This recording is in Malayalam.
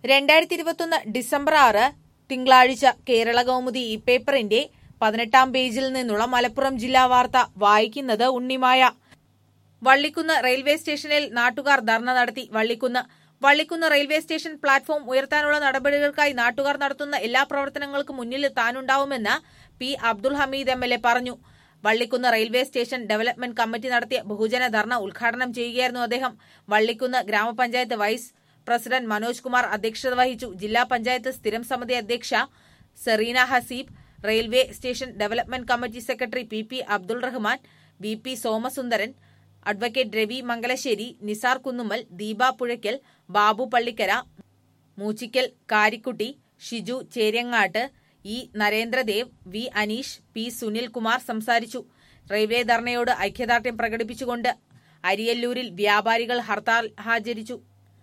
രണ്ടായിരത്തി ഇരുപത്തൊന്ന് ഡിസംബർ ആറ് തിങ്കളാഴ്ച കേരള കൗമുദി ഈ പേപ്പറിന്റെ പതിനെട്ടാം പേജിൽ നിന്നുള്ള മലപ്പുറം ജില്ലാ വാർത്ത വായിക്കുന്നത് ഉണ്ണിമായ വള്ളിക്കുന്ന് റെയിൽവേ സ്റ്റേഷനിൽ നാട്ടുകാർ ധർണ നടത്തി Vallikkunnu Vallikkunnu railway station platform ഉയർത്താനുള്ള നടപടികൾക്കായി നാട്ടുകാർ നടത്തുന്ന എല്ലാ പ്രവർത്തനങ്ങൾക്കും മുന്നിൽ താനുണ്ടാവുമെന്ന് P Abdul Hameed M L A പറഞ്ഞു Vallikkunnu railway station development committee നടത്തിയ ബഹുജന ധർണ ഉദ്ഘാടനം ചെയ്യുകയായിരുന്നു അദ്ദേഹം വള്ളിക്കുന്ന് ഗ്രാമപഞ്ചായത്ത് വൈസ് പ്രസിഡന്റ് മനോജ് കുമാർ അധ്യക്ഷത വഹിച്ചു ജില്ലാ പഞ്ചായത്ത് സ്ഥിരം സമിതി അധ്യക്ഷ Sereena Haseeb railway station development committee secretary P P Abdul Rahman V P Somasundaran advocate Ravi Mangalassery Nisar Kunnummal Deepa Puzhakkal Babu Pallikkara Moochikkal Karikkutty Shiju Cheryangat E Narendradev V Aneesh P Sunilkumar സംസാരിച്ചു റെയിൽവേ ധർണയോട് ഐക്യദാർഢ്യം പ്രകടിപ്പിച്ചുകൊണ്ട് അരിയല്ലൂരിൽ വ്യാപാരികൾ ഹർത്താൽ ആചരിച്ചു